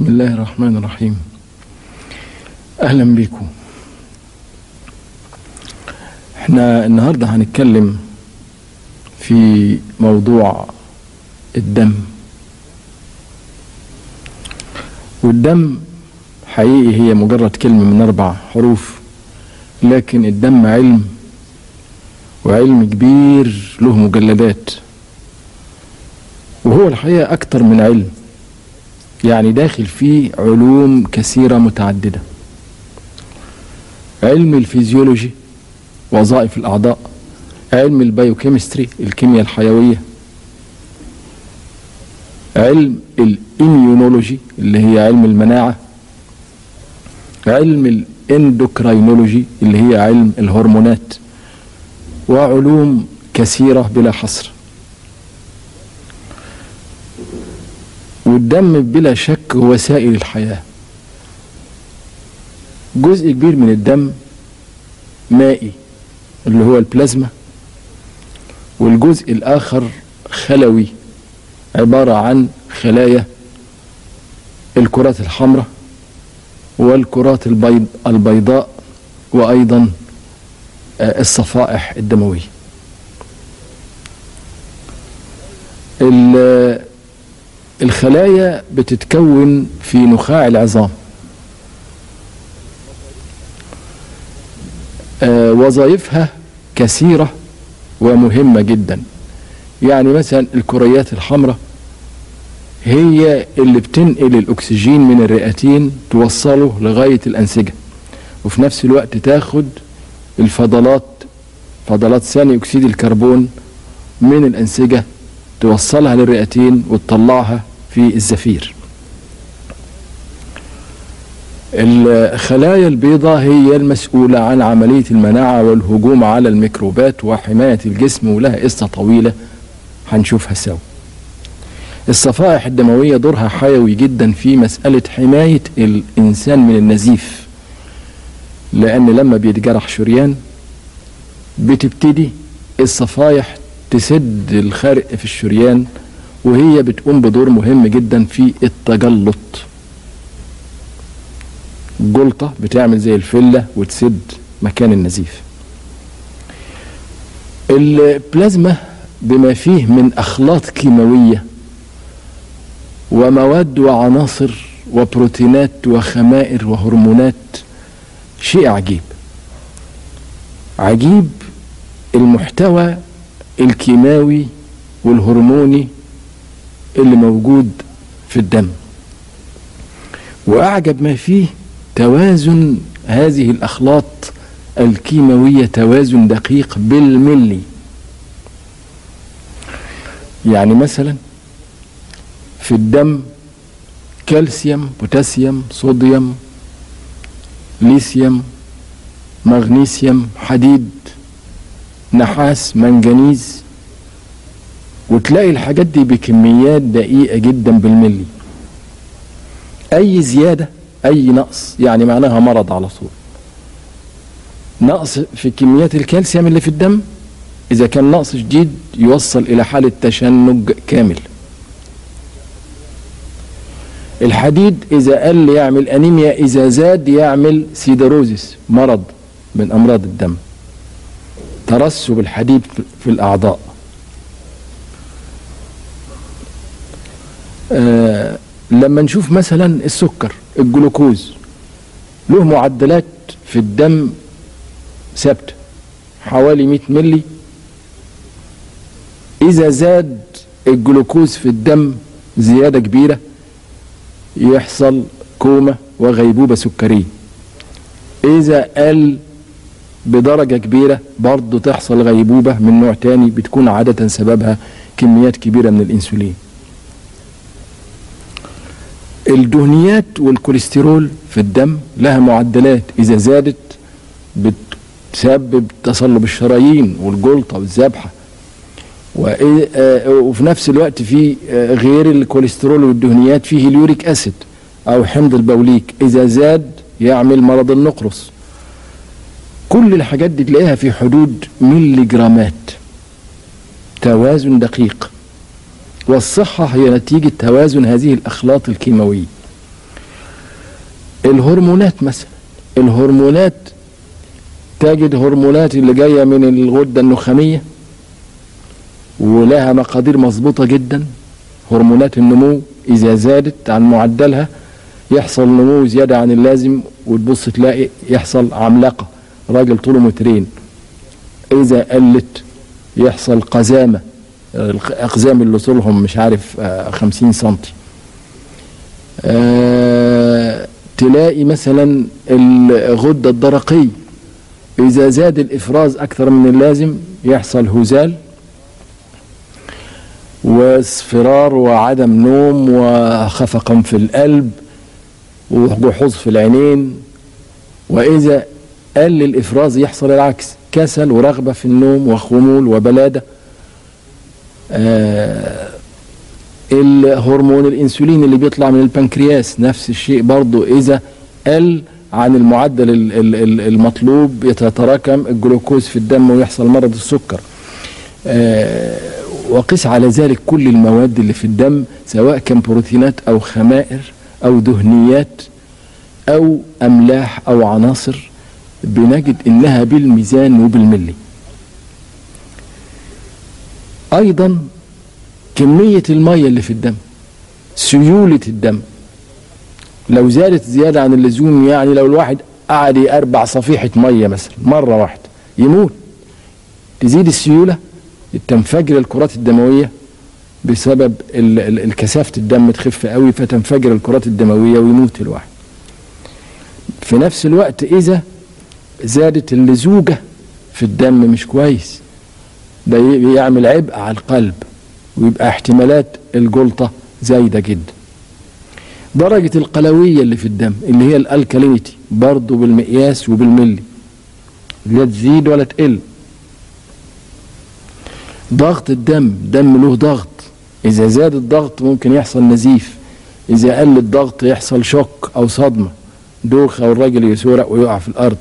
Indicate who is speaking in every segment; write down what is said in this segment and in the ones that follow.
Speaker 1: بسم الله الرحمن الرحيم اهلا بيكم احنا النهارده هنتكلم في موضوع الدم والدم حقيقي هي مجرد كلمة من أربع حروف لكن الدم علم وعلم كبير له مجلدات وهو الحقيقة أكتر من علم يعني داخل فيه علوم كثيرة متعددة علم الفيزيولوجي وظائف الأعضاء علم البيوكيمستري الكيمياء الحيوية علم الإميونولوجي اللي هي علم المناعة علم الاندوكراينولوجي اللي هي علم الهرمونات وعلوم كثيرة بلا حصر والدم بلا شك هو سائل الحياة جزء كبير من الدم مائي اللي هو البلازما والجزء الآخر خلوي عبارة عن خلايا الكرات الحمراء والكرات البيض البيضاء وأيضا الصفائح الدموية الخلايا بتتكون في نخاع العظام وظائفها كثيرة ومهمة جدا يعني مثلا الكريات الحمراء هي اللي بتنقل الأكسجين من الرئتين توصله لغاية الأنسجة وفي نفس الوقت تاخد الفضلات فضلات ثاني أكسيد الكربون من الأنسجة توصلها للرئتين وتطلعها في الزفير الخلايا البيضاء هي المسؤولة عن عملية المناعة والهجوم على الميكروبات وحماية الجسم ولها قصة طويلة هنشوفها سوا الصفائح الدموية دورها حيوي جدا في مسألة حماية الإنسان من النزيف لأن لما بيتجرح شريان بتبتدي الصفائح تسد الخرق في الشريان وهي بتقوم بدور مهم جدا في التجلط الجلطة بتعمل زي الفلة وتسد مكان النزيف البلازما بما فيه من أخلاط كيماوية ومواد وعناصر وبروتينات وخمائر وهرمونات شيء عجيب عجيب المحتوى الكيماوي والهرموني اللي موجود في الدم واعجب ما فيه توازن هذه الاخلاط الكيماويه توازن دقيق بالملي يعني مثلا في الدم كالسيوم بوتاسيوم صوديوم ليثيوم مغنيسيوم حديد نحاس منجنيز وتلاقي الحاجات دي بكميات دقيقة جدا بالملي أي زيادة أي نقص يعني معناها مرض على طول نقص في كميات الكالسيوم اللي في الدم إذا كان نقص شديد يوصل إلى حالة تشنج كامل الحديد إذا قل يعمل أنيميا إذا زاد يعمل سيدروزيس مرض من أمراض الدم ترسب الحديد في الأعضاء آه لما نشوف مثلا السكر الجلوكوز له معدلات في الدم ثابتة حوالي 100 ملي إذا زاد الجلوكوز في الدم زيادة كبيرة يحصل كومة وغيبوبة سكرية إذا قل بدرجة كبيرة برضه تحصل غيبوبة من نوع تاني بتكون عادة سببها كميات كبيرة من الإنسولين الدهنيات والكوليسترول في الدم لها معدلات إذا زادت بتسبب تصلب الشرايين والجلطة والذبحة وفي نفس الوقت في غير الكوليسترول والدهنيات فيه اليوريك أسيد أو حمض البوليك إذا زاد يعمل مرض النقرس كل الحاجات دي تلاقيها في حدود ملي جرامات توازن دقيق والصحة هي نتيجة توازن هذه الأخلاط الكيماوية الهرمونات مثلا الهرمونات تجد هرمونات اللي جاية من الغدة النخامية ولها مقادير مظبوطة جدا هرمونات النمو إذا زادت عن معدلها يحصل نمو زيادة عن اللازم وتبص تلاقي يحصل عملاقة راجل طوله مترين إذا قلت يحصل قزامة الأقزام اللي طولهم مش عارف خمسين سنتي أه تلاقي مثلا الغدة الدرقية إذا زاد الإفراز أكثر من اللازم يحصل هزال واصفرار وعدم نوم وخفقا في القلب وجحوظ في العينين وإذا قل الإفراز يحصل العكس كسل ورغبة في النوم وخمول وبلادة آه الهرمون الانسولين اللي بيطلع من البنكرياس نفس الشيء برضو اذا قل عن المعدل المطلوب يتراكم الجلوكوز في الدم ويحصل مرض السكر آه وقس على ذلك كل المواد اللي في الدم سواء كان بروتينات او خمائر او دهنيات او املاح او عناصر بنجد انها بالميزان وبالملي ايضا كمية المية اللي في الدم سيولة الدم لو زادت زيادة عن اللزوم يعني لو الواحد قعد يربع صفيحة مية مثلا مرة واحدة يموت تزيد السيولة تنفجر الكرات الدموية بسبب الكثافة الدم تخف قوي فتنفجر الكرات الدموية ويموت الواحد في نفس الوقت إذا زادت اللزوجة في الدم مش كويس ده يعمل عبء على القلب ويبقى احتمالات الجلطة زايدة جدا درجة القلوية اللي في الدم اللي هي الالكالينيتي برضه بالمقياس وبالملي لا تزيد ولا تقل ضغط الدم دم له ضغط إذا زاد الضغط ممكن يحصل نزيف إذا قل الضغط يحصل شوك أو صدمة دوخة والراجل يسورق ويقع في الأرض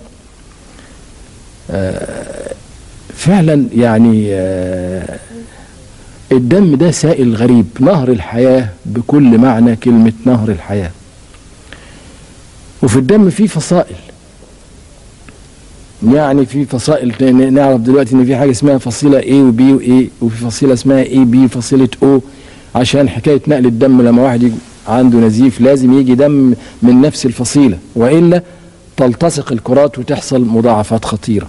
Speaker 1: آه فعلا يعني آه الدم ده سائل غريب نهر الحياة بكل معنى كلمة نهر الحياة وفي الدم فيه فصائل يعني في فصائل نعرف دلوقتي ان في حاجه اسمها فصيله A و B و A وفي فصيله اسمها A B فصيله O عشان حكايه نقل الدم لما واحد يجي عنده نزيف لازم يجي دم من نفس الفصيله والا تلتصق الكرات وتحصل مضاعفات خطيره.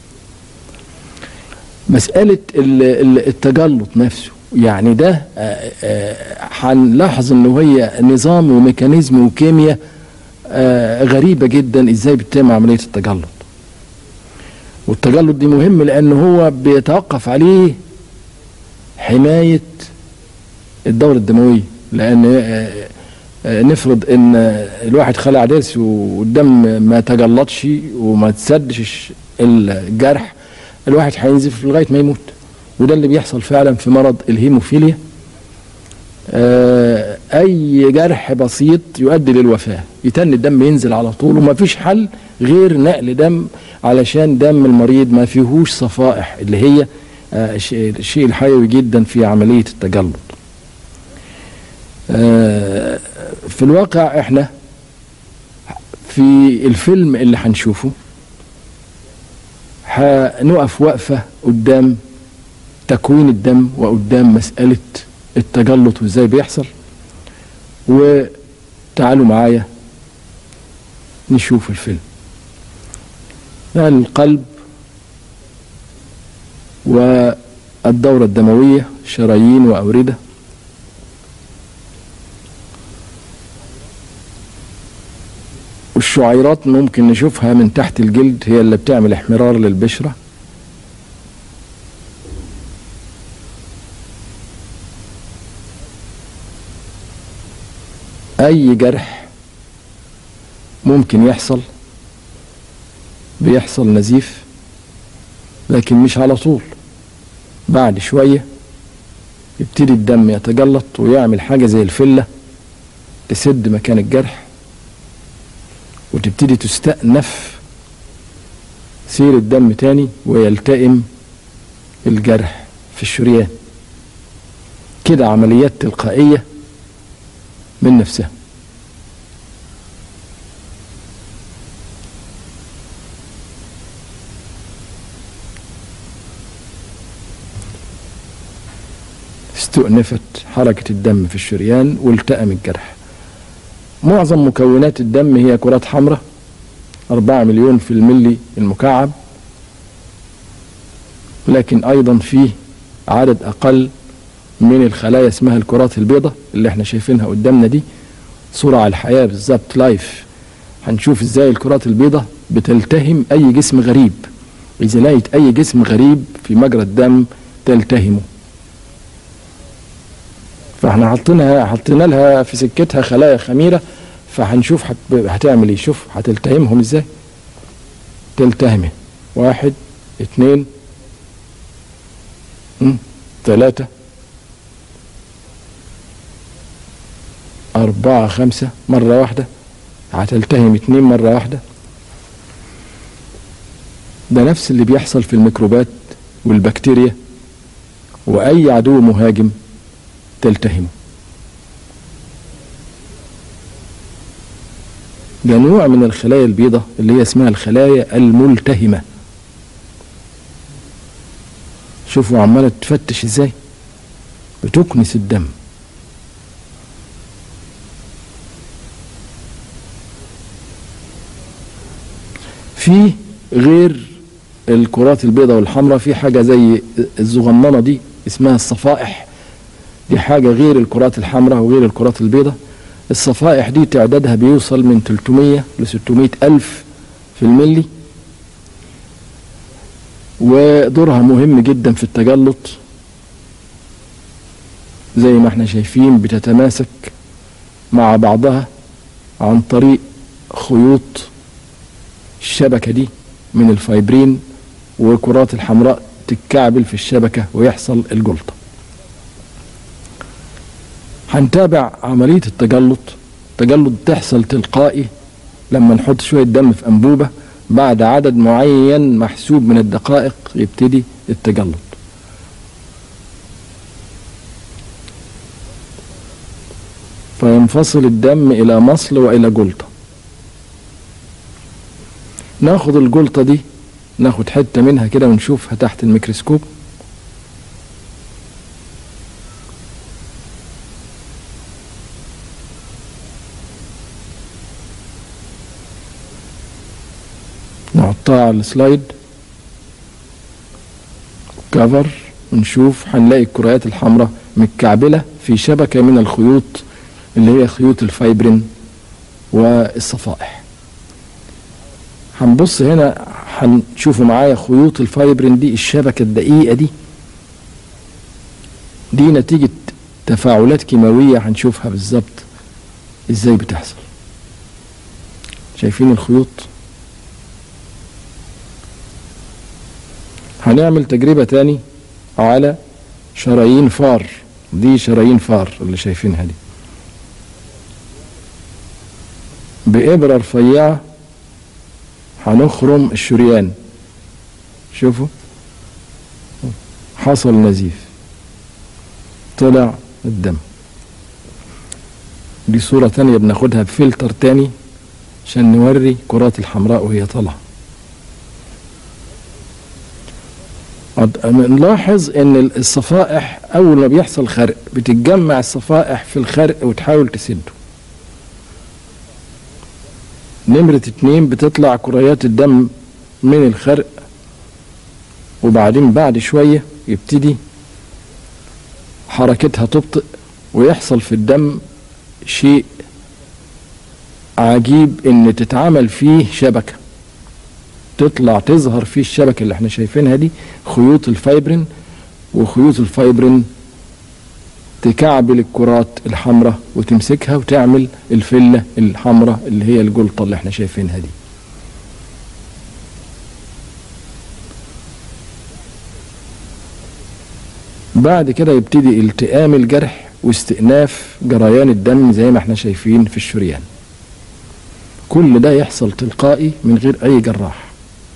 Speaker 1: مساله التجلط نفسه يعني ده هنلاحظ انه هي نظام وميكانيزم وكيمياء غريبه جدا ازاي بتتم عمليه التجلط. والتجلط دي مهم لان هو بيتوقف عليه حمايه الدوره الدمويه لان نفرض ان الواحد خلع ضرس والدم ما تجلطش وما تسدش الجرح الواحد هينزف لغايه ما يموت وده اللي بيحصل فعلا في مرض الهيموفيليا اي جرح بسيط يؤدي للوفاه يتن الدم ينزل على طول وما فيش حل غير نقل دم علشان دم المريض ما فيهوش صفائح اللي هي الشيء الحيوي جدا في عمليه التجلط في الواقع احنا في الفيلم اللي هنشوفه هنقف وقفه قدام تكوين الدم وقدام مساله التجلط وازاي بيحصل وتعالوا معايا نشوف الفيلم القلب والدورة الدموية شرايين وأوردة والشعيرات ممكن نشوفها من تحت الجلد هي اللي بتعمل احمرار للبشرة أي جرح ممكن يحصل بيحصل نزيف لكن مش على طول بعد شوية يبتدي الدم يتجلط ويعمل حاجة زي الفلة تسد مكان الجرح وتبتدي تستأنف سير الدم تاني ويلتئم الجرح في الشريان كده عمليات تلقائية من نفسها استؤنفت حركة الدم في الشريان والتأم الجرح معظم مكونات الدم هي كرات حمراء 4 مليون في الملي المكعب لكن أيضا فيه عدد أقل من الخلايا اسمها الكرات البيضاء اللي احنا شايفينها قدامنا دي صورة على الحياة بالظبط لايف هنشوف ازاي الكرات البيضاء بتلتهم أي جسم غريب إذا لقيت أي جسم غريب في مجرى الدم تلتهمه فاحنا حاطينها حاطين لها في سكتها خلايا خميره فهنشوف هت... هتعمل ايه شوف هتلتهمهم ازاي تلتهمه واحد اتنين م? تلاتة أربعة خمسة مرة واحدة هتلتهم اتنين مرة واحدة ده نفس اللي بيحصل في الميكروبات والبكتيريا وأي عدو مهاجم تلتهمه ده نوع من الخلايا البيضاء اللي هي اسمها الخلايا الملتهمة شوفوا عمالة تفتش ازاي بتكنس الدم في غير الكرات البيضاء والحمراء في حاجة زي الزغننة دي اسمها الصفائح دي حاجة غير الكرات الحمراء وغير الكرات البيضاء الصفائح دي تعدادها بيوصل من 300 ل 600 ألف في الملي ودورها مهم جدا في التجلط زي ما احنا شايفين بتتماسك مع بعضها عن طريق خيوط الشبكة دي من الفايبرين وكرات الحمراء تتكعبل في الشبكة ويحصل الجلطة هنتابع عملية التجلط التجلط تحصل تلقائي لما نحط شوية دم في أنبوبة بعد عدد معين محسوب من الدقائق يبتدي التجلط فينفصل الدم إلى مصل وإلى جلطة ناخد الجلطة دي ناخد حتة منها كده ونشوفها تحت الميكروسكوب نحطها على السلايد كفر ونشوف هنلاقي الكريات الحمراء متكعبلة في شبكة من الخيوط اللي هي خيوط الفايبرين والصفائح هنبص هنا هنشوفوا معايا خيوط الفايبرين دي الشبكة الدقيقة دي دي نتيجة تفاعلات كيماوية هنشوفها بالظبط ازاي بتحصل شايفين الخيوط هنعمل تجربة تاني على شرايين فار دي شرايين فار اللي شايفينها دي بإبرة رفيعة هنخرم الشريان شوفوا حصل نزيف طلع الدم دي صورة تانية بناخدها بفلتر تاني عشان نوري كرات الحمراء وهي طالعة نلاحظ ان الصفائح اول ما بيحصل خرق بتتجمع الصفائح في الخرق وتحاول تسده نمرة اتنين بتطلع كريات الدم من الخرق وبعدين بعد شوية يبتدي حركتها تبطئ ويحصل في الدم شيء عجيب ان تتعمل فيه شبكه تطلع تظهر فيه الشبكة اللي احنا شايفينها دي خيوط الفايبرين وخيوط الفايبرين تكعبل الكرات الحمراء وتمسكها وتعمل الفلة الحمراء اللي هي الجلطة اللي احنا شايفينها دي بعد كده يبتدي التئام الجرح واستئناف جريان الدم زي ما احنا شايفين في الشريان كل ده يحصل تلقائي من غير اي جراح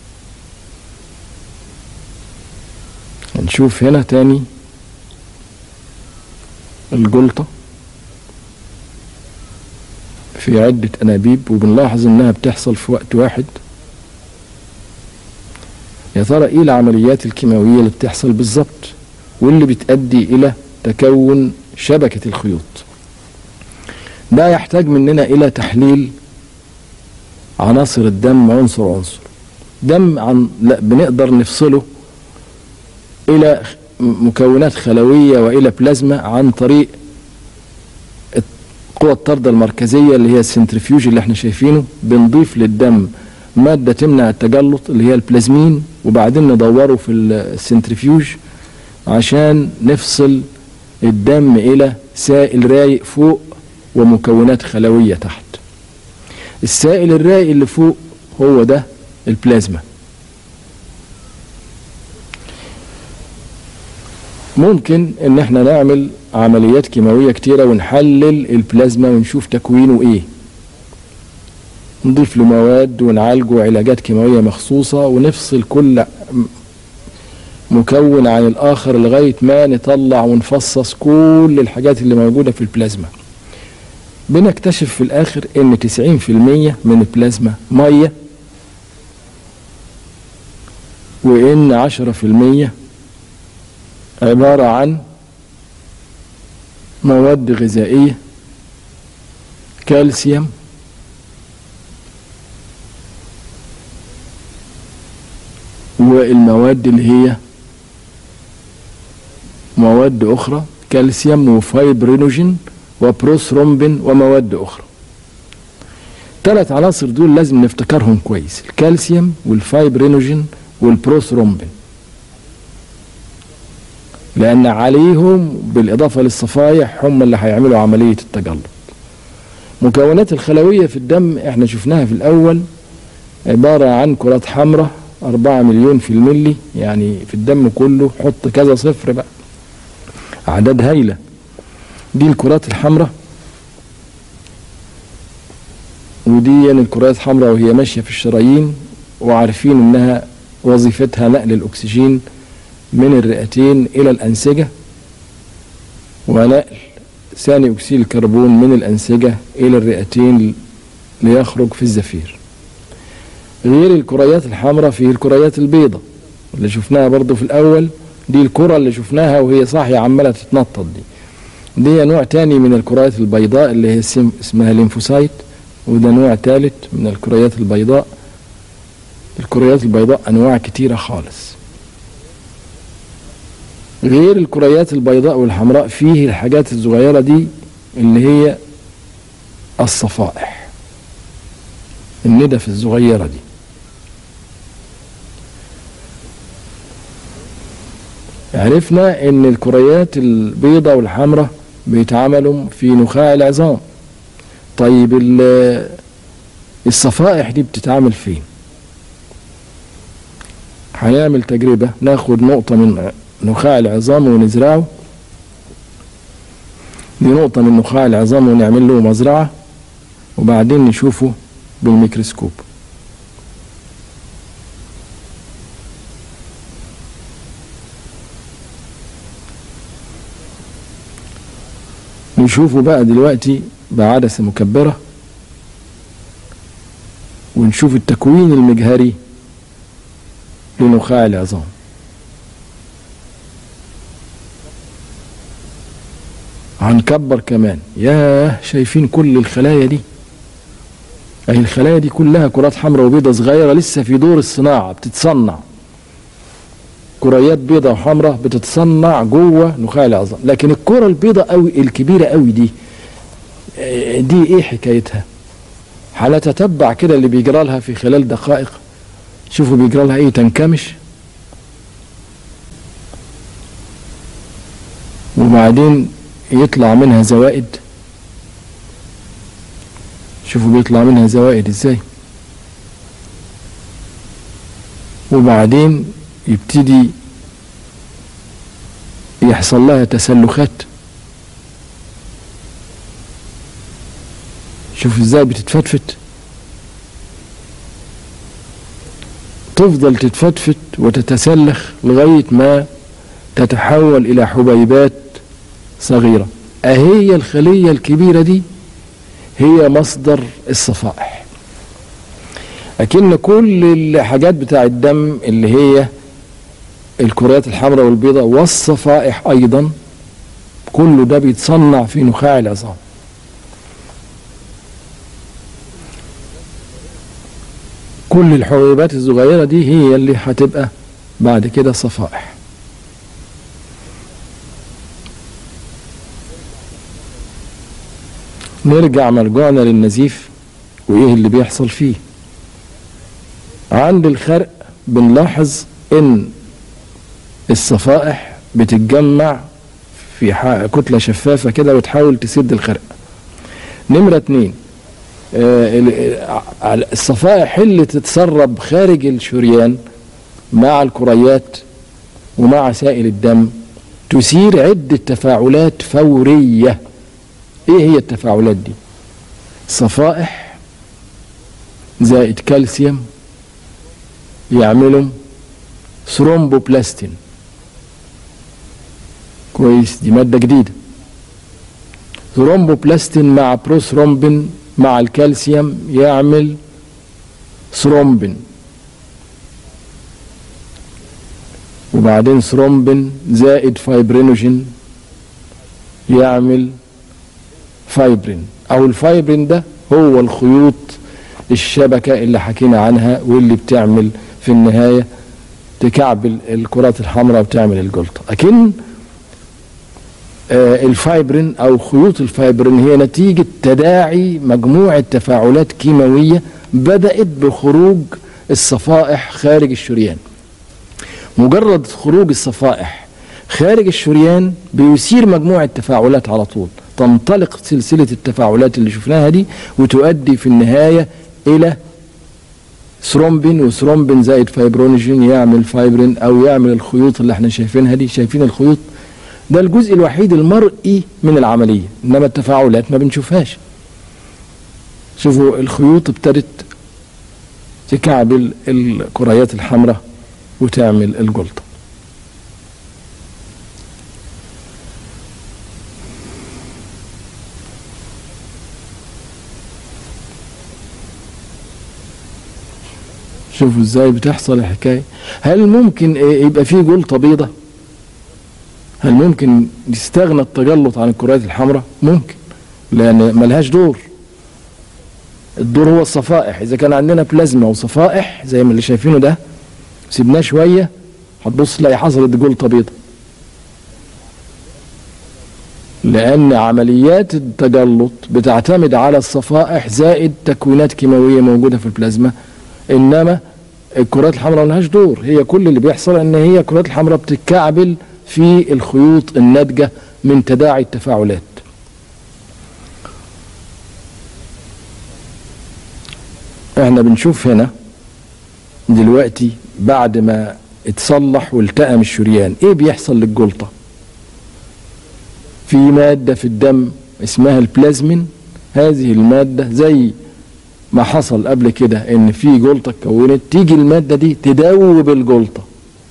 Speaker 1: نشوف هنا تاني الجلطة في عدة أنابيب وبنلاحظ إنها بتحصل في وقت واحد يا ترى إيه العمليات الكيماوية اللي بتحصل بالظبط واللي بتؤدي إلى تكون شبكة الخيوط ده يحتاج مننا إلى تحليل عناصر الدم عنصر عنصر دم عن لا بنقدر نفصله إلى مكونات خلوية وإلى بلازما عن طريق قوى الطردة المركزية اللي هي السنترفيوج اللي احنا شايفينه بنضيف للدم مادة تمنع التجلط اللي هي البلازمين وبعدين ندوره في السنترفيوج عشان نفصل الدم إلى سائل رايق فوق ومكونات خلوية تحت السائل الرايق اللي فوق هو ده البلازما ممكن ان احنا نعمل عمليات كيماوية كتيرة ونحلل البلازما ونشوف تكوينه ايه نضيف له مواد ونعالجه علاجات كيماوية مخصوصة ونفصل كل مكون عن الآخر لغاية ما نطلع ونفصص كل الحاجات اللي موجودة في البلازما بنكتشف في الآخر إن 90% من البلازما مية وإن 10% عبارة عن مواد غذائية كالسيوم والمواد اللي هي مواد أخرى كالسيوم وفايبرينوجين وبروثرومبين ومواد أخرى ثلاث عناصر دول لازم نفتكرهم كويس الكالسيوم والفايبرينوجين والبروثرومبين لأن عليهم بالإضافة للصفائح هم اللي هيعملوا عملية التجلط مكونات الخلوية في الدم احنا شفناها في الأول عبارة عن كرات حمراء أربعة مليون في الملي يعني في الدم كله حط كذا صفر بقى أعداد هايلة دي الكرات الحمراء ودي يعني الكرات الحمراء وهي ماشية في الشرايين وعارفين إنها وظيفتها نقل الأكسجين من الرئتين إلى الأنسجة ونقل ثاني أكسيد الكربون من الأنسجة إلى الرئتين ليخرج في الزفير غير الكريات الحمراء فيه الكريات البيضاء اللي شفناها برضو في الأول دي الكرة اللي شفناها وهي صاحية عمالة تتنطط دي دي نوع تاني من الكريات البيضاء اللي هي اسمها ليمفوسايت وده نوع ثالث من الكريات البيضاء الكريات البيضاء أنواع كتيرة خالص غير الكريات البيضاء والحمراء فيه الحاجات الصغيرة دي اللي هي الصفائح الندف الصغيرة دي عرفنا ان الكريات البيضاء والحمراء بيتعملوا في نخاع العظام طيب الصفائح دي بتتعمل فين هنعمل تجربة ناخد نقطة من نخاع العظام ونزرعه دي نقطة من نخاع العظام ونعمل له مزرعة وبعدين نشوفه بالميكروسكوب نشوفه بقى دلوقتي بعدسة مكبرة ونشوف التكوين المجهري لنخاع العظام هنكبر كمان ياه شايفين كل الخلايا دي اهي الخلايا دي كلها كرات حمراء وبيضة صغيرة لسه في دور الصناعة بتتصنع كريات بيضة وحمراء بتتصنع جوه نخاع العظام لكن الكرة البيضة قوي الكبيرة قوي دي دي ايه حكايتها هنتتبع كده اللي بيجرى لها في خلال دقائق شوفوا بيجرى لها ايه تنكمش وبعدين يطلع منها زوائد شوفوا بيطلع منها زوائد ازاي وبعدين يبتدي يحصل لها تسلخات شوف ازاي بتتفتفت تفضل تتفتفت وتتسلخ لغاية ما تتحول إلى حبيبات صغيرة أهي الخلية الكبيرة دي هي مصدر الصفائح لكن كل الحاجات بتاع الدم اللي هي الكريات الحمراء والبيضاء والصفائح أيضا كله ده بيتصنع في نخاع العظام كل الحبيبات الصغيرة دي هي اللي هتبقى بعد كده صفائح نرجع مرجعنا للنزيف وايه اللي بيحصل فيه عند الخرق بنلاحظ ان الصفائح بتتجمع في كتلة شفافة كده وتحاول تسد الخرق نمرة اتنين الصفائح اللي تتسرب خارج الشريان مع الكريات ومع سائل الدم تثير عدة تفاعلات فورية ايه هي التفاعلات دي صفائح زائد كالسيوم يعملوا ثرومبوبلاستين كويس دي مادة جديدة ثرومبوبلاستين مع بروثرومبين مع الكالسيوم يعمل ثرومبين وبعدين ثرومبين زائد فايبرينوجين يعمل فايبرين او الفايبرين ده هو الخيوط الشبكة اللي حكينا عنها واللي بتعمل في النهاية تكعبل الكرات الحمراء وتعمل الجلطة لكن آه الفايبرين او خيوط الفايبرين هي نتيجة تداعي مجموعة تفاعلات كيماوية بدأت بخروج الصفائح خارج الشريان مجرد خروج الصفائح خارج الشريان بيثير مجموعة تفاعلات على طول تنطلق سلسلة التفاعلات اللي شفناها دي وتؤدي في النهاية إلى ثرومبين وثرومبين زائد فايبرونيجين يعمل فايبرين أو يعمل الخيوط اللي احنا شايفينها دي شايفين الخيوط ده الجزء الوحيد المرئي من العملية إنما التفاعلات ما بنشوفهاش شوفوا الخيوط ابتدت تكعبل الكريات الحمراء وتعمل الجلطه شوفوا ازاي بتحصل الحكايه هل ممكن يبقى فيه جلطه بيضه هل ممكن يستغنى التجلط عن الكرات الحمراء ممكن لان ملهاش دور الدور هو الصفائح اذا كان عندنا بلازما وصفائح زي ما اللي شايفينه ده سيبناه شويه هتبص تلاقي حصلت جلطه بيضه لأن عمليات التجلط بتعتمد على الصفائح زائد تكوينات كيماوية موجودة في البلازما إنما الكرات الحمراء ملهاش دور هي كل اللي بيحصل إن هي الكرات الحمراء بتتكعبل في الخيوط الناتجة من تداعي التفاعلات احنا بنشوف هنا دلوقتي بعد ما اتصلح والتئم الشريان ايه بيحصل للجلطه في مادة في الدم اسمها البلازمين هذه المادة زي ما حصل قبل كده ان في جلطة اتكونت تيجي المادة دي تدوب الجلطة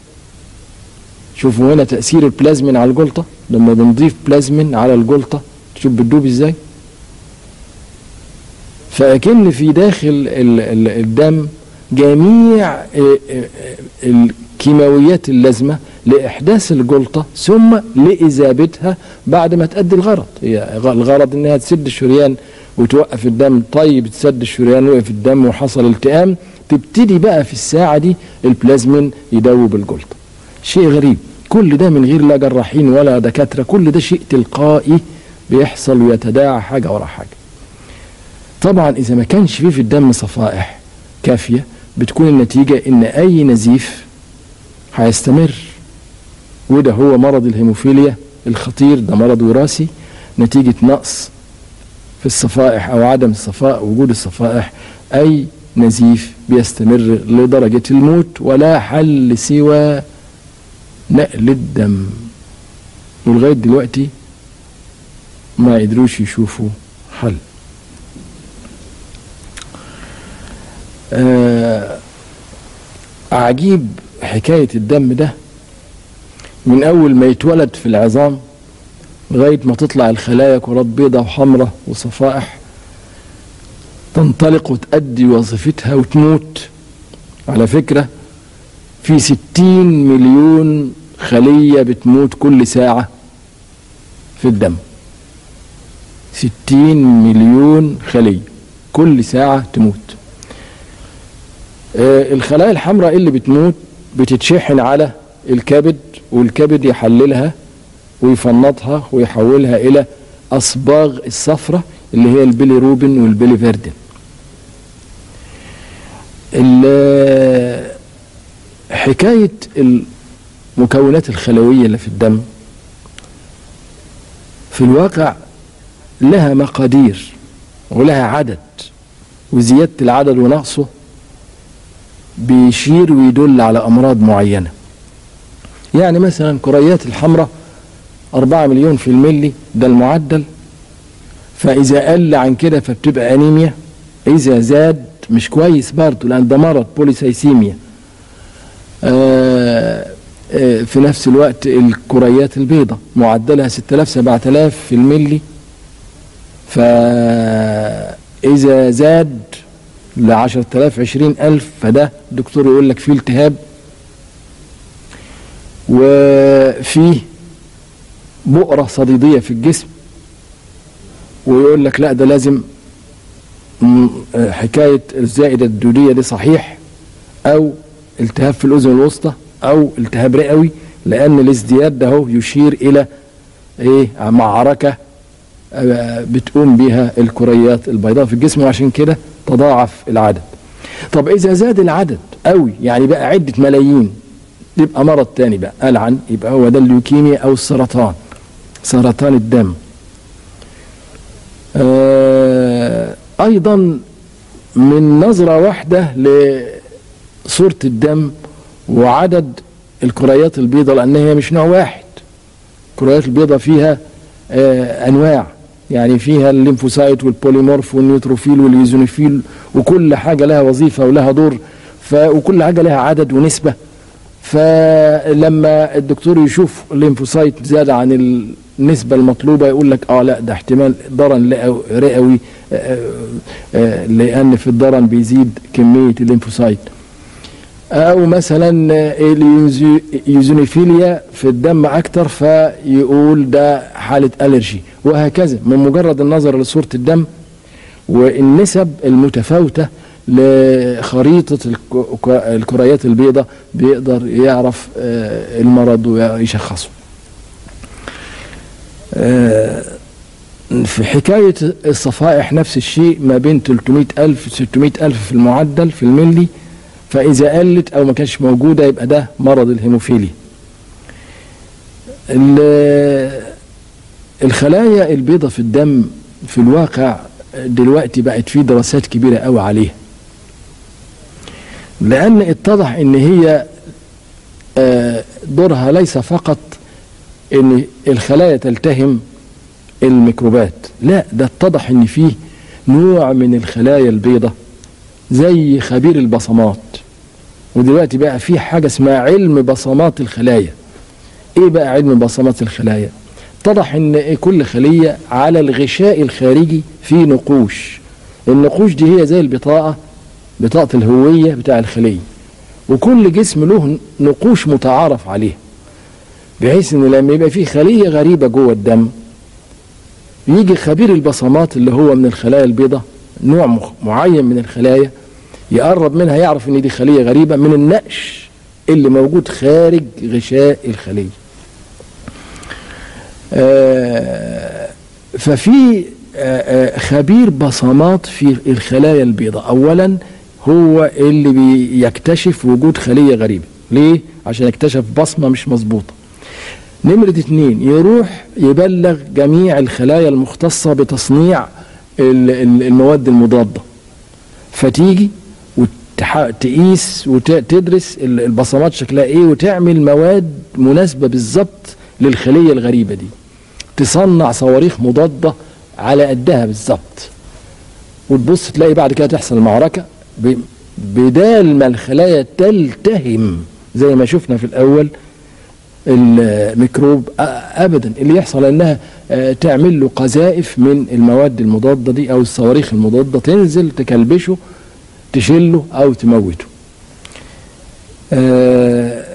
Speaker 1: شوفوا هنا تأثير البلازمين على الجلطة لما بنضيف بلازمين على الجلطة تشوف بتدوب ازاي فأكن في داخل الدم جميع الكيماويات اللازمه لاحداث الجلطه ثم لاذابتها بعد ما تؤدي الغرض هي الغرض انها تسد الشريان وتوقف الدم طيب تسد الشريان وقف الدم وحصل التئام تبتدي بقى في الساعه دي البلازمين يدوب الجلطه شيء غريب كل ده من غير لا جراحين ولا دكاتره كل ده شيء تلقائي بيحصل ويتداعى حاجه ورا حاجه طبعا اذا ما كانش فيه في الدم صفائح كافيه بتكون النتيجه ان اي نزيف هيستمر وده هو مرض الهيموفيليا الخطير ده مرض وراثي نتيجة نقص في الصفائح أو عدم الصفاء وجود الصفائح أي نزيف بيستمر لدرجة الموت ولا حل سوى نقل الدم ولغاية دلوقتي ما قدروش يشوفوا حل آه عجيب حكاية الدم ده من أول ما يتولد في العظام لغاية ما تطلع الخلايا كرات بيضة وحمراء وصفائح تنطلق وتأدي وظيفتها وتموت على فكرة في ستين مليون خلية بتموت كل ساعة في الدم ستين مليون خلية كل ساعة تموت آه، الخلايا الحمراء اللي بتموت بتتشحن على الكبد والكبد يحللها ويفنطها ويحولها إلى أصباغ الصفرة اللي هي البيليروبين والبيليفيردين ال- حكاية المكونات الخلوية اللي في الدم في الواقع لها مقادير ولها عدد وزيادة العدد ونقصه بيشير ويدل على أمراض معينة يعني مثلا كريات الحمراء أربعة مليون في الملي ده المعدل فإذا قل عن كده فبتبقى أنيميا إذا زاد مش كويس برضه لأن ده مرض بوليسايسيميا آه آه في نفس الوقت الكريات البيضاء معدلها 6000 7000 في الملي فإذا زاد ل 10000 20000 فده الدكتور يقول لك فيه التهاب وفيه بؤرة صديدية في الجسم ويقول لك لا ده لازم م- آه، حكاية الزائدة الدودية دي صحيح أو التهاب في الأذن الوسطى أو التهاب رئوي لأن الازدياد ده هو يشير إلى إيه معركة آه، بتقوم بها الكريات البيضاء في الجسم وعشان كده تضاعف العدد طب إذا زاد العدد قوي يعني بقى عدة ملايين يبقى مرض تاني بقى ألعن يبقى هو ده الليوكيميا أو السرطان سرطان الدم آه، أيضا من نظرة واحدة لصورة الدم وعدد الكريات البيضاء لأن هي مش نوع واحد الكريات البيضاء فيها آه، أنواع يعني فيها الليمفوسايت والبوليمورف والنيوتروفيل واليوزونوفيل وكل حاجة لها وظيفة ولها دور ف وكل حاجة لها عدد ونسبة فلما الدكتور يشوف الليمفوسايت زاد عن النسبة المطلوبة يقول لك اه لا ده احتمال ضرن لئو- رئوي آه، آه، لأن في الضرن بيزيد كمية الليمفوسايت أو مثلا آه، اليوزونيفيليا في الدم أكتر فيقول ده حالة ألرجي وهكذا من مجرد النظر لصورة الدم والنسب المتفاوتة لخريطة الك- الكريات البيضاء بيقدر يعرف آه، المرض ويشخصه آه، في حكاية الصفائح نفس الشيء ما بين 300 ألف 600 ألف في المعدل في الملي فإذا قلت أو ما كانش موجودة يبقى ده مرض الهيموفيليا ال- الخلايا البيضاء في الدم في الواقع دلوقتي بقت في دراسات كبيرة قوي عليها لأن اتضح إن هي آه، دورها ليس فقط إن الخلايا تلتهم الميكروبات لا ده اتضح إن فيه نوع من الخلايا البيضاء زي خبير البصمات ودلوقتي بقى في حاجة اسمها علم بصمات الخلايا ايه بقى علم بصمات الخلايا اتضح ان كل خلية على الغشاء الخارجي في نقوش النقوش دي هي زي البطاقة بطاقة الهوية بتاع الخلية وكل جسم له نقوش متعارف عليها بحيث ان لما يبقى في خلية غريبة جوه الدم يجي خبير البصمات اللي هو من الخلايا البيضاء نوع مخ- معين من الخلايا يقرب منها يعرف ان دي خلية غريبة من النقش اللي موجود خارج غشاء الخلية آه، ففي آه، آه، خبير بصمات في الخلايا البيضاء اولا هو اللي بيكتشف وجود خلية غريبة ليه؟ عشان يكتشف بصمة مش مظبوطة نمرة اتنين يروح يبلغ جميع الخلايا المختصة بتصنيع ال- ال- المواد المضادة فتيجي وتقيس وتدرس ال- البصمات شكلها ايه وتعمل مواد مناسبة بالظبط للخلية الغريبة دي تصنع صواريخ مضادة على قدها بالظبط وتبص تلاقي بعد كده تحصل معركة ب- بدال ما الخلايا تلتهم زي ما شفنا في الأول الميكروب أ- ابدا اللي يحصل انها آه، تعمل له قذائف من المواد المضاده دي او الصواريخ المضاده تنزل تكلبشه تشله او تموته آه،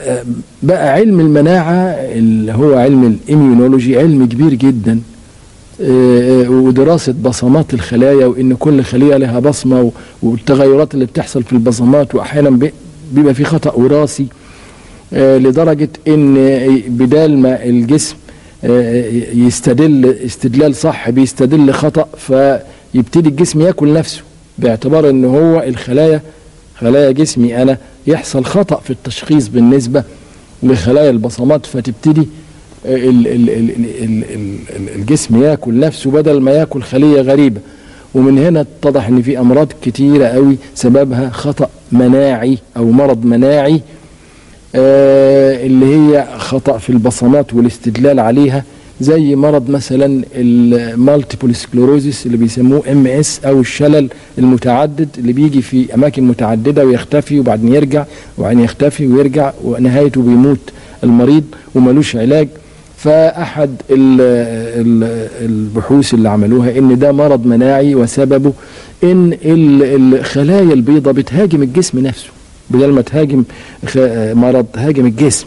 Speaker 1: بقى علم المناعة اللي هو علم الإميونولوجي علم كبير جدا ودراسة بصمات الخلايا وإن كل خلية لها بصمة والتغيرات اللي بتحصل في البصمات وأحيانا بيبقى في خطأ وراثي لدرجة إن بدال ما الجسم يستدل استدلال صح بيستدل خطأ فيبتدي الجسم ياكل نفسه باعتبار ان هو الخلايا خلايا جسمي انا يحصل خطأ في التشخيص بالنسبة لخلايا البصمات فتبتدي ال ال ال ال ال الجسم ياكل نفسه بدل ما ياكل خلية غريبة ومن هنا اتضح ان في امراض كتيرة قوي سببها خطأ مناعي او مرض مناعي آه اللي هي خطأ في البصمات والاستدلال عليها زي مرض مثلا المالتيبل سكلوروزيس اللي بيسموه ام اس او الشلل المتعدد اللي بيجي في اماكن متعدده ويختفي وبعدين يرجع وبعدين يختفي ويرجع ونهايته بيموت المريض وملوش علاج فاحد ال ال البحوث اللي عملوها ان ده مرض مناعي وسببه ان الخلايا البيضاء بتهاجم الجسم نفسه بدل ما تهاجم مرض هاجم الجسم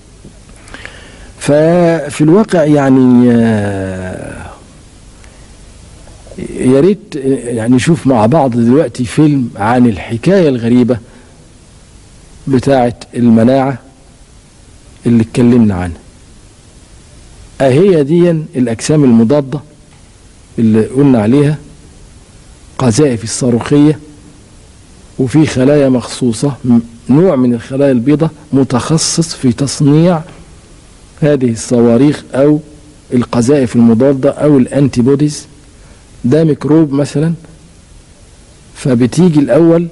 Speaker 1: ففي الواقع يعني يا ريت يعني نشوف مع بعض دلوقتي فيلم عن الحكايه الغريبه بتاعه المناعه اللي اتكلمنا عنها اهي دي الاجسام المضاده اللي قلنا عليها قذائف الصاروخيه وفي خلايا مخصوصه نوع من الخلايا البيضاء متخصص في تصنيع هذه الصواريخ او القذائف المضاده او الانتي بوديز ده ميكروب مثلا فبتيجي الاول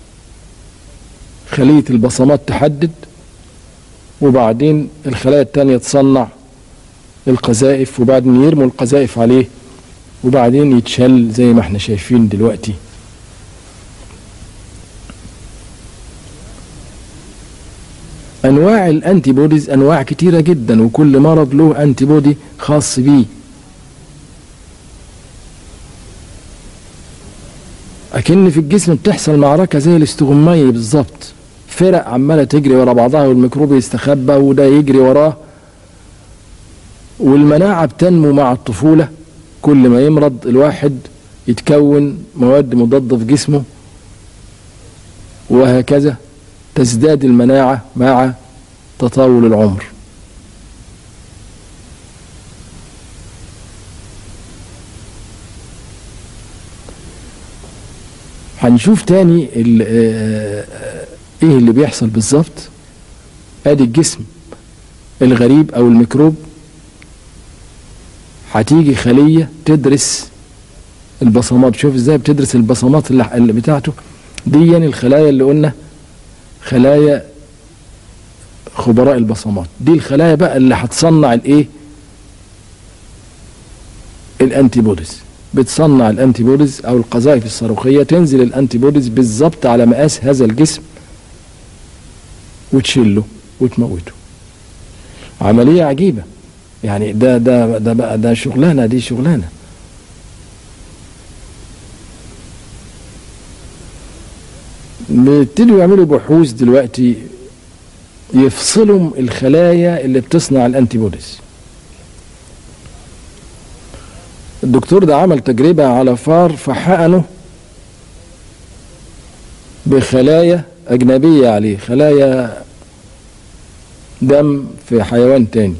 Speaker 1: خليه البصمات تحدد وبعدين الخلايا التانية تصنع القذائف وبعدين يرموا القذائف عليه وبعدين يتشل زي ما احنا شايفين دلوقتي انواع الانتي بوديز انواع كتيره جدا وكل مرض له انتي بودي خاص بيه اكن في الجسم بتحصل معركه زي الاستغماية بالظبط فرق عماله تجري ورا بعضها والميكروب يستخبى وده يجري وراه والمناعه بتنمو مع الطفوله كل ما يمرض الواحد يتكون مواد مضاده في جسمه وهكذا تزداد المناعة مع تطاول العمر هنشوف تاني ايه اللي بيحصل بالظبط ادي الجسم الغريب او الميكروب هتيجي خلية تدرس البصمات شوف ازاي بتدرس البصمات اللي بتاعته دي الخلايا اللي قلنا خلايا خبراء البصمات دي الخلايا بقى اللي هتصنع الايه الانتي بوديز بتصنع الانتي بوديز او القذائف الصاروخيه تنزل الانتي بوديز بالظبط على مقاس هذا الجسم وتشيله وتموته عمليه عجيبه يعني ده ده ده بقى ده شغلانه دي شغلانه بيبتدوا يعملوا بحوث دلوقتي يفصلوا الخلايا اللي بتصنع الانتي بوديز الدكتور ده عمل تجربة على فار فحقنه بخلايا أجنبية عليه خلايا دم في حيوان تاني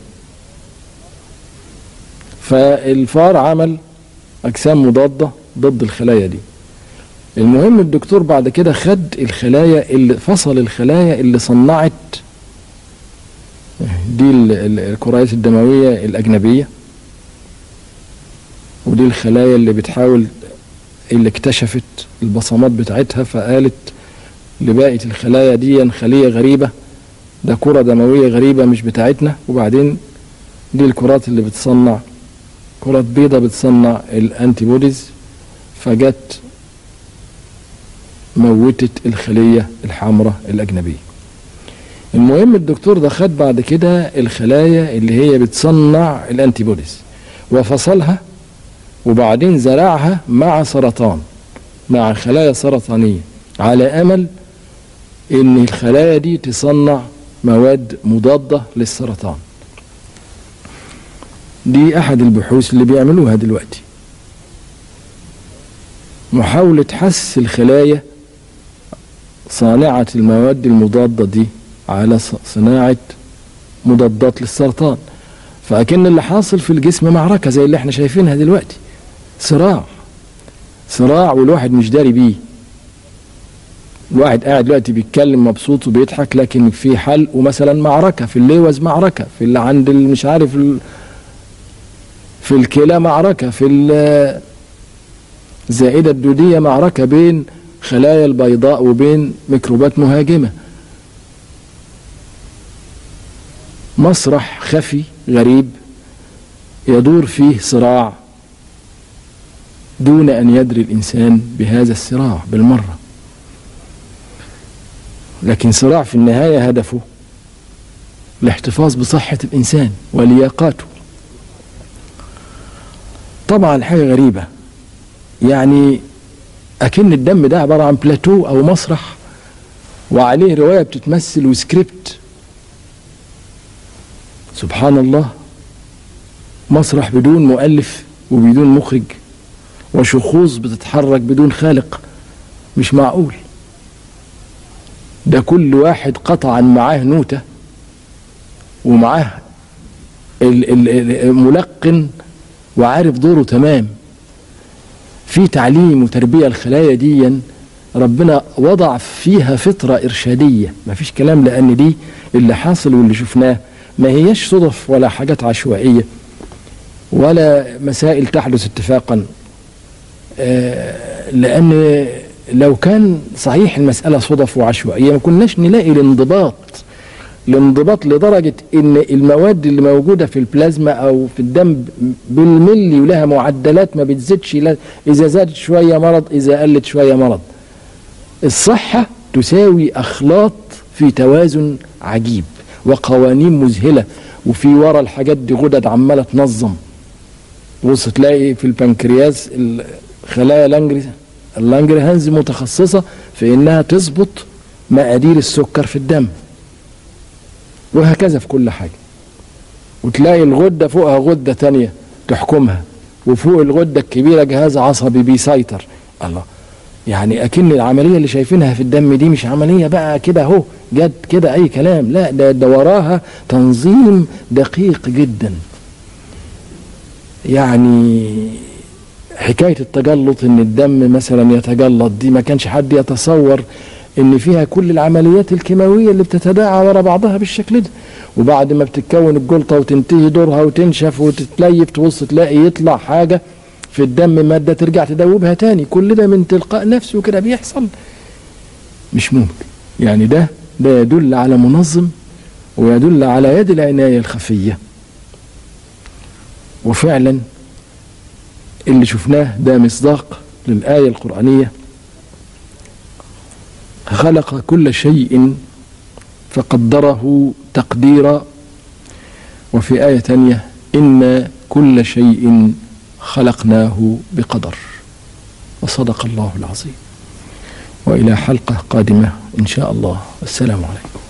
Speaker 1: فالفار عمل أجسام مضادة ضد الخلايا دي المهم الدكتور بعد كده خد الخلايا اللي فصل الخلايا اللي صنعت دي الكريات الدموية الأجنبية ودي الخلايا اللي بتحاول اللي اكتشفت البصمات بتاعتها فقالت لباقي الخلايا دي خلية غريبة ده كرة دموية غريبة مش بتاعتنا وبعدين دي الكرات اللي بتصنع كرات بيضة بتصنع الانتي بوديز فجت موتت الخلية الحمراء الأجنبية المهم الدكتور ده خد بعد كده الخلايا اللي هي بتصنع الانتي بوديز وفصلها وبعدين زرعها مع سرطان مع خلايا سرطانية على أمل إن الخلايا دي تصنع مواد مضادة للسرطان دي أحد البحوث اللي بيعملوها دلوقتي محاولة حث الخلايا صانعة المواد المضادة دي على صناعة مضادات للسرطان فأكن اللي حاصل في الجسم معركة زي اللي احنا شايفينها دلوقتي صراع صراع والواحد مش داري بيه الواحد قاعد دلوقتي بيتكلم مبسوط وبيضحك لكن في حل ومثلا معركة في اللوز معركة في اللي عند مش عارف ال... في الكلى معركة في الزائدة الدودية معركة بين خلايا البيضاء وبين ميكروبات مهاجمة مسرح خفي غريب يدور فيه صراع دون أن يدري الإنسان بهذا الصراع بالمرة لكن صراع في النهاية هدفه الاحتفاظ بصحة الإنسان ولياقاته طبعا حاجة غريبة يعني أكن الدم ده عبارة عن بلاتو أو مسرح وعليه رواية بتتمثل وسكريبت سبحان الله مسرح بدون مؤلف وبدون مخرج وشخوص بتتحرك بدون خالق مش معقول ده كل واحد قطعا معاه نوتة ومعاه الملقن وعارف دوره تمام في تعليم وتربية الخلايا دي ربنا وضع فيها فطرة إرشادية ما فيش كلام لأن دي اللي حاصل واللي شفناه ما هيش صدف ولا حاجات عشوائية ولا مسائل تحدث اتفاقا لأن لو كان صحيح المسألة صدف وعشوائية ما كناش نلاقي الانضباط الانضباط لدرجة ان المواد اللي موجودة في البلازما او في الدم بالملي ولها معدلات ما بتزيدش اذا زادت شوية مرض اذا قلت شوية مرض الصحة تساوي اخلاط في توازن عجيب وقوانين مذهلة وفي ورا الحاجات دي غدد عمالة تنظم بص تلاقي في البنكرياس خلايا لانجري اللانجرهانز متخصصة في انها تظبط مقادير السكر في الدم وهكذا في كل حاجة وتلاقي الغدة فوقها غدة تانية تحكمها وفوق الغدة الكبيرة جهاز عصبي بيسيطر الله يعني أكن العملية اللي شايفينها في الدم دي مش عملية بقى كده اهو جد كده أي كلام لا ده, ده وراها تنظيم دقيق جدا يعني حكاية التجلط ان الدم مثلا يتجلط دي ما كانش حد يتصور ان فيها كل العمليات الكيماويه اللي بتتداعى ورا بعضها بالشكل ده وبعد ما بتتكون الجلطه وتنتهي دورها وتنشف وتتليف تبص تلاقي يطلع حاجه في الدم ماده ترجع تدوبها تاني كل ده من تلقاء نفسه كده بيحصل مش ممكن يعني ده ده يدل على منظم ويدل على يد العنايه الخفيه وفعلا اللي شفناه ده مصداق للايه القرانيه خلق كل شيء فقدره تقديرا وفي آية تانية إن كل شيء خلقناه بقدر وصدق الله العظيم وإلى حلقة قادمة إن شاء الله السلام عليكم